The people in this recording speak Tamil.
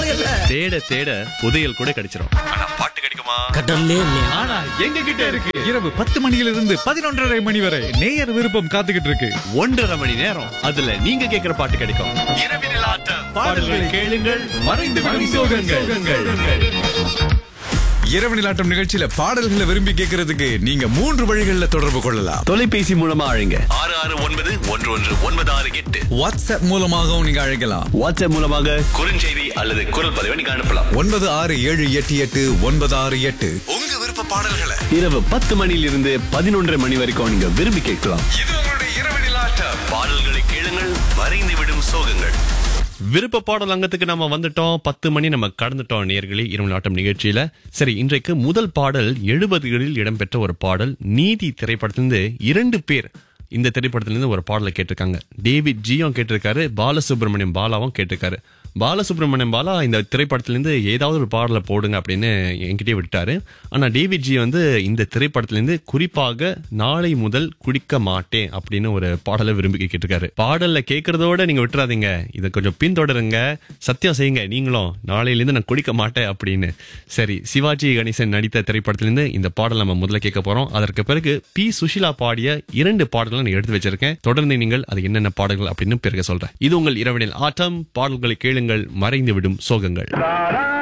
புதையல தேட தேட புதையல் கூட கிடைச்சிரும் ஆனா பாட்டு கிடைக்குமா கடல்லே இல்லையா ஆனா எங்க கிட்ட இருக்கு இரவு பத்து மணியிலிருந்து பதினொன்றரை மணி வரை நேயர் விருப்பம் காத்துக்கிட்டு இருக்கு ஒன்றரை மணி நேரம் அதுல நீங்க கேக்குற பாட்டு கிடைக்கும் இரவினில் ஆட்டம் பாடல்கள் கேளுங்கள் மறைந்து விடும் சோகங்கள் இரவு நிலாட்டம் நிகழ்ச்சியில பாடல்களை விரும்பி கேட்கறதுக்கு நீங்க மூன்று வழிகளில் தொடர்பு கொள்ளலாம் தொலைபேசி மூலமா அழைங்க ஆறு ஆறு ஒன்பது ஒன்று ஒன்று ஒன்பது ஆறு எட்டு வாட்ஸ்அப் மூலமாகவும் நீங்க அழைக்கலாம் வாட்ஸ்அப் மூலமாக குறுஞ்செய்தி அல்லது குரல் பதிவை நீங்க அனுப்பலாம் ஒன்பது ஆறு ஏழு எட்டு எட்டு ஒன்பது ஆறு எட்டு உங்க விருப்ப பாடல்களை இரவு பத்து மணியிலிருந்து பதினொன்றரை மணி வரைக்கும் நீங்க விரும்பி கேட்கலாம் இது உங்களுடைய இரவு நிலாட்டம் பாடல்களை கேளுங்கள் மறைந்து விடும் சோகங்கள் விருப்ப பாடல் அங்கத்துக்கு நம்ம வந்துட்டோம் பத்து மணி நம்ம கடந்துட்டோம் நேர்களே இரவு நாட்டம் நிகழ்ச்சியில சரி இன்றைக்கு முதல் பாடல் எழுபதுகளில் இடம்பெற்ற ஒரு பாடல் நீதி திரைப்படத்திலிருந்து இரண்டு பேர் இந்த திரைப்படத்திலிருந்து ஒரு பாடலை கேட்டிருக்காங்க டேவிட் ஜியும் கேட்டிருக்காரு பாலசுப்ரமணியம் பாலாவும் கேட்டிருக்காரு பாலசுப்ரமணியம் பாலா இந்த திரைப்படத்திலேருந்து ஏதாவது ஒரு பாடலை போடுங்க அப்படின்னு என்கிட்டயே விட்டாரு ஆனா டேவிட் ஜி வந்து இந்த திரைப்படத்திலேருந்து குறிப்பாக நாளை முதல் குடிக்க மாட்டேன் அப்படின்னு ஒரு பாடலை விரும்பி கேட்டிருக்காரு பாடல்ல கேட்கறதோட நீங்க விட்டுறாதீங்க இதை கொஞ்சம் பின்தொடருங்க சத்தியம் செய்யுங்க நீங்களும் நாளையிலேருந்து நான் குடிக்க மாட்டேன் அப்படின்னு சரி சிவாஜி கணேசன் நடித்த திரைப்படத்திலிருந்து இந்த பாடல் நம்ம முதல்ல கேட்க போறோம் அதற்கு பிறகு பி சுஷிலா பாடிய இரண்டு பாடல்களை நான் எடுத்து வச்சிருக்கேன் தொடர்ந்து நீங்கள் அது என்னென்ன பாடல்கள் அப்படின்னு பிறகு சொல்றேன் இது உங்கள் இரவனில் ஆட்டம் பாடல்களை கேளுங்கள் மறைந்து விடும் சோகங்கள்